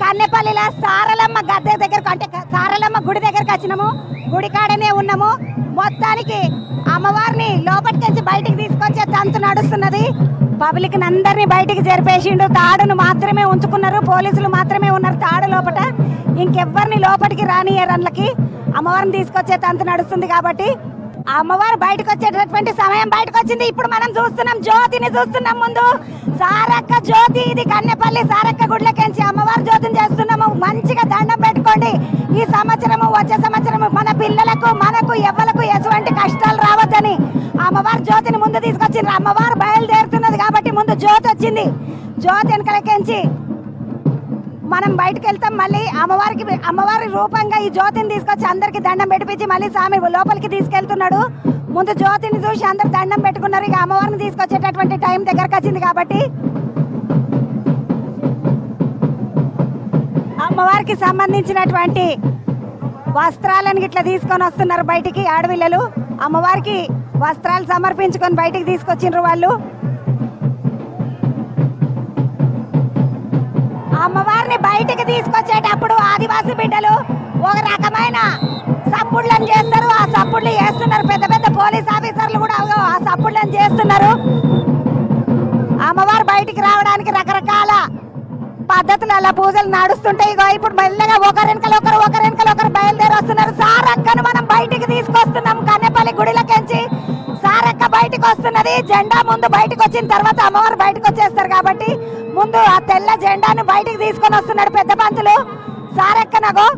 కన్నెపల్లిలో సారలమ్మ గద్దె దగ్గరకు అంటే క- సారలమ్మ గుడి దగ్గరకు వచ్చినాము గుడి కాడనే ఉన్నాము మొత్తానికి అమ్మవారిని లోపలికి బయటికి తీసుకొచ్చే తంతు నడుస్తున్నది పబ్లిక్ అందరినీ బయటికి జరిపేసిండు తాడును మాత్రమే ఉంచుకున్నారు పోలీసులు మాత్రమే ఉన్నారు తాడు లోపట ఇంకెవ్వరిని లోపలికి రానియరు అందులోకి అమ్మవారిని తీసుకొచ్చే తంతు నడుస్తుంది కాబట్టి ఆ అమ్మవారు బయటకు వచ్చేటటువంటి సమయం బయటకు వచ్చింది ఇప్పుడు మనం చూస్తున్నాం జ్యోతిని చూస్తున్నాం ముందు సారక్క జ్యోతి ఇది కన్నెపల్లి సారక్క గుడ్లకెంచి అమ్మవారు జ్యోతిని చేస్తున్నాము మంచిగా దండం పెట్టుకోండి ఈ సంవత్సరము వచ్చే సంవత్సరము మన పిల్లలకు మనకు ఎవ్వలకు ఎటువంటి కష్టాలు రావద్దని ఆ అమ్మవారు జ్యోతిని ముందు తీసుకొచ్చిండ్రు అమ్మవారు బయలుదేరుతున్నది కాబట్టి ముందు జ్యోతి వచ్చింది జ్యోతి వెనకలకెంచి మనం బయటకు వెళ్తాం మళ్ళీ అమ్మవారికి అమ్మవారి రూపంగా ఈ జ్యోతిని తీసుకొచ్చి అందరికి దండం పెట్టించి మళ్ళీ స్వామి లోపలికి తీసుకెళ్తున్నాడు ముందు జ్యోతిని చూసి అందరు దండం పెట్టుకున్నారు ఇక అమ్మవారిని తీసుకొచ్చేటటువంటి టైం దగ్గరకు వచ్చింది కాబట్టి అమ్మవారికి సంబంధించినటువంటి వస్త్రాలను ఇట్లా తీసుకొని వస్తున్నారు బయటికి ఆడపిల్లలు అమ్మవారికి వస్త్రాలు సమర్పించుకొని బయటికి తీసుకొచ్చిండ్రు వాళ్ళు అమ్మవారిని బయటికి తీసుకొచ్చేటప్పుడు ఆదివాసీ బిడ్డలు ఒక రకమైన సప్పుడ్లను చేస్తారు ఆ సప్పుడ్లు చేస్తున్నారు పెద్ద పెద్ద పోలీస్ ఆఫీసర్లు కూడా అగో ఆ సప్పుడ్లను చేస్తున్నారు అమ్మవారు బయటికి రావడానికి రకరకాల పద్ధతులు అలా పూజలు నడుస్తుంటాయి ఇగో ఇప్పుడు మెల్లగా ఒకరెనకలు ఒకరు ఒకరెనకలు ఒకరు బయలుదేరి వస్తున్నారు సారక్కను మనం బయటికి తీసుకొస్తున్నాం కన్నెపల్లి గుడిలకెంచి సారక్క బయటికి వస్తున్నది జెండా ముందు బయటకు వచ్చిన తర్వాత అమ్మవారు బయటకు వచ్చేస్తారు కాబట్టి ముందు ఆ తెల్ల జెండాను బయటికి తీసుకొని వస్తున్నాడు పెద్ద పంతులు సారక్కనగో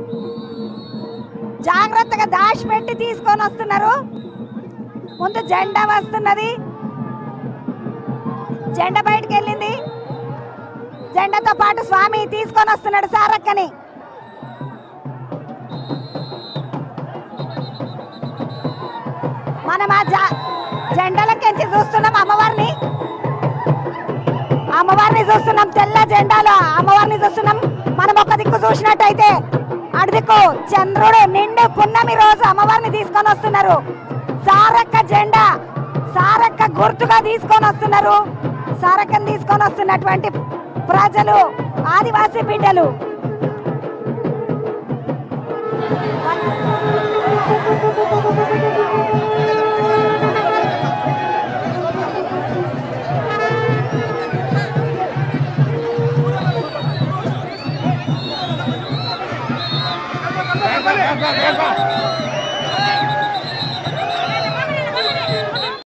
జాగ్రత్తగా దాచి పెట్టి తీసుకొని వస్తున్నారు ముందు జెండా వస్తున్నది జెండా బయటికి వెళ్ళింది జెండాతో పాటు స్వామి తీసుకొని వస్తున్నాడు సారక్కని మనం ఆ జా- జెండాలకెంచి చూస్తున్నాం అమ్మవారిని అమ్మవారిని చూస్తున్నాం తెల్ల జెండాలో అమ్మవారిని చూస్తున్నాం మనం ఒక దిక్కు చూసినట్టయితే అటు దిక్కు చంద్రుడు నిండు పున్నమి రోజు అమ్మవారిని తీసుకొని వస్తున్నారు సారక్క జెండా సారక్క గుర్తుగా తీసుకొని వస్తున్నారు సారక్కని తీసుకొని వస్తున్నటువంటి ప్రజలు ఆదివాసీ బిడ్డలు Venga, venga, venga.